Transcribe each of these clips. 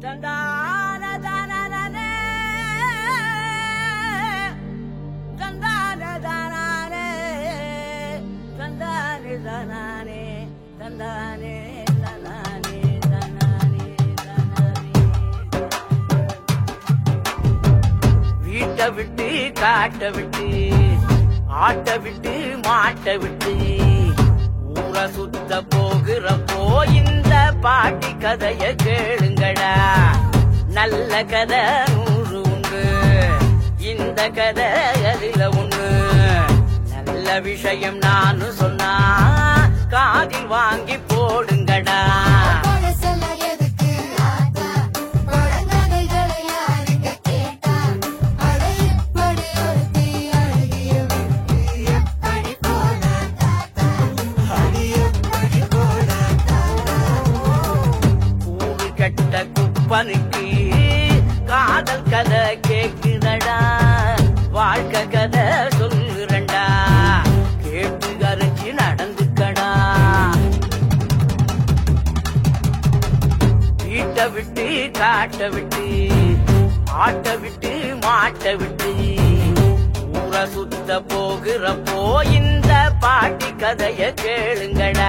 தந்தான தானே தந்தான தானே தந்தானே தானே தந்தானே தந்தானே தந்தானே வீட்டை விட்டு காட்ட விட்டு ஆட்ட விட்டு மாட்ட விட்டு ஊரை சுத்த போகிறப்போ இந்த பாட்டி கதைய கேளுங்கடா நல்ல கதை நூறு உண்டு இந்த கதை அதில ஒண்ணு நல்ல விஷயம் நானு சொன்னா காதில் வாங்கி போடுங்கடா பழசெல்ல எதுக்கு ஆத்தா? பழங்கதைகளை யாருங்க கேட்டா? அட இப்படி ஒருத்தி அழகிய வெட்டி எப்படி போனா தாத்தா? அடி எப்படி போனா தாத்தா? கூடு கட்ட குப்பனுக்கு காதல் கதை கேக்குதடா வாழ்க்கை கதை சொல்லுறண்டா கேட்டு கரைச்சி நடந்துக்கடா வீட்டை விட்டு காட்ட விட்டு ஆட்ட விட்டு மாட்ட விட்டு ஊரை சுத்த போகிறப்போ இந்த பாட்டி கதைய கேளுங்கடா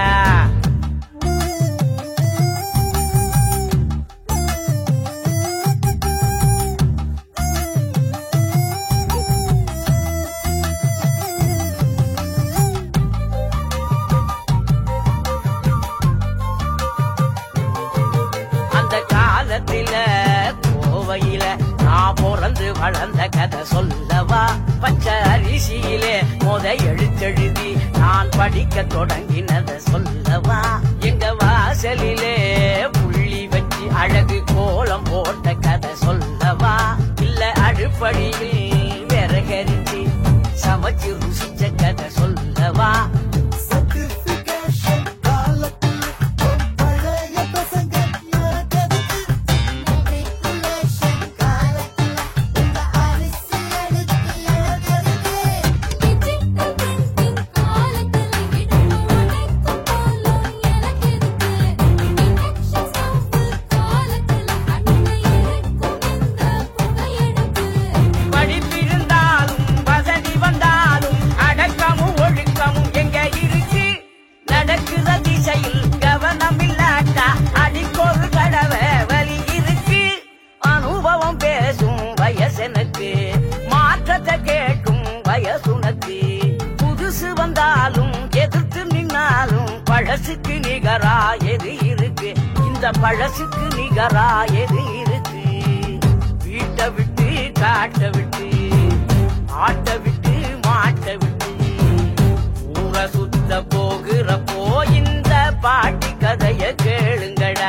அந்த காலத்தில கோவையில நான் பிறந்து வளர்ந்த கதை சொல்லவா பச்சை அரிசியிலே முத எழுத்தெழுதி நான் படிக்க தொடங்கினத சொல்லவா எங்க வாசலிலே புள்ளி வச்சு அழகு கோலம் போட்ட கதை சொல்லவா இல்ல அடுப்படியில் விறகரிச்சு சமைச்சு ருசிச்ச கதை சொல்லவா Certification காலத்துல உன் பழைய பசங்க நடக்கிறதுக்கு. Matriculation காலத்துல உங்க அரிசி எடுத்து எழுதுறதுக்கு. Digital printing காலத்துல இடம் உடைக்கும் போலும் எனக்கு இருக்கு. Induction stove காலத்துல கண்ணுல இருக்கும் இந்த புகையெடுப்பு. படிப்பிருந்தாலும் வசதி வந்தாலும் அடக்கமும் ஒழுக்கமும் எங்க இருக்கு நடக்குற திசையில் கவனம் இல்லாட்டா அடிக்கொரு கடவை வலி இருக்கு அனுபவம் பேசும் வயசெனக்கு மாற்றத்தை கேட்கும் வயசுனக்கு புதுசு வந்தாலும் எதிர்த்து நின்னாலும் பழசுக்கு நிகரா எது இருக்கு இந்த பழசுக்கு நிகரா எது இருக்கு வீட்டை விட்டு காட்ட விட்டு ஆட்ட விட்டு மாட்ட விட்டு ஊரை சுத்த போகிறப்போ இந்த பாட்டி கதைய கேளுங்கடா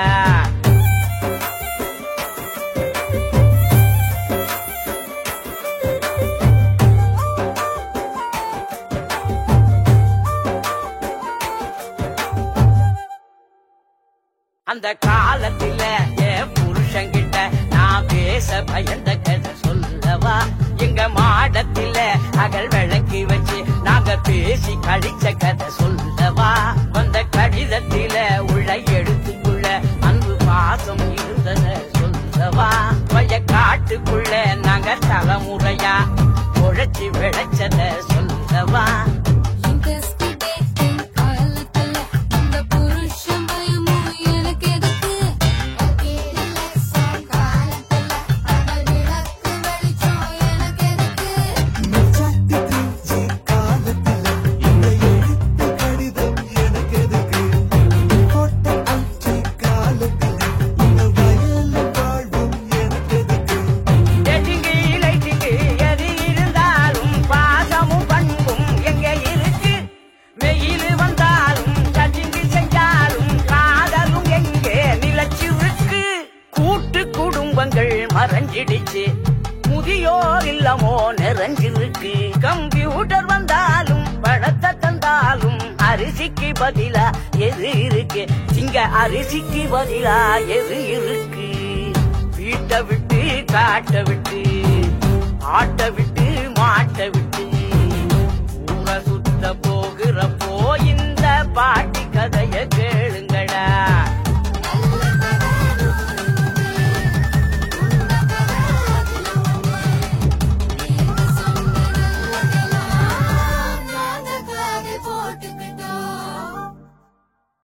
அந்த காலத்துல என் புருஷங்கிட்ட நான் பேச பயந்த கதை சொல்லவா எங்க மாடத்தில அகல் விளக்கி வச்சு நாங்க பேசி கழிச்ச கதை சொல்லவா வந்த கடிதத்தில உள்ள எழுத்துக்குள்ள அன்பு பாசம் இருந்தத சொல்லவா வய காட்டுக்குள்ள நாங்க தலைமுறையா உழைச்சி விளைச்சத சொல்லவா Investigating காலத்துல இந்த புருஷன் பயமும் எனக்கு எதுக்கு? Accumulation காலத்துல அட விளக்கு வெளிச்சம் எனக்கு எதுக்கு? எட்டிங்கு இலைட்டிங்கு எது இருந்தாலும் பாசமும் பண்பும் எங்க இருக்கு வெயில் வந்தாலும் கட்டிங்கு செஞ்சாலும் காதலும் எங்கே நிலச்சிருக்கு கூட்டு குடும்பங்கள் மறைஞ்சிடுச்சு முதியோர் இல்லமோ நிறைஞ்சிருக்கு கம்ப்யூட்டர் வந்தாலும் படத்தை தந்தாலும் அரிசிக்கு பதிலா எது இருக்கு சிங்க அரிசிக்கு பதிலா எது இருக்கு வீட்டை விட்டு காட்ட விட்டு ஆட்ட விட்டு மாட்ட விட்டு ஊரை சுத்த போகிறப்போ இந்த பாட்டி கதைய கேளுங்கடா நல்ல கதை போட்டுக்கிட்டு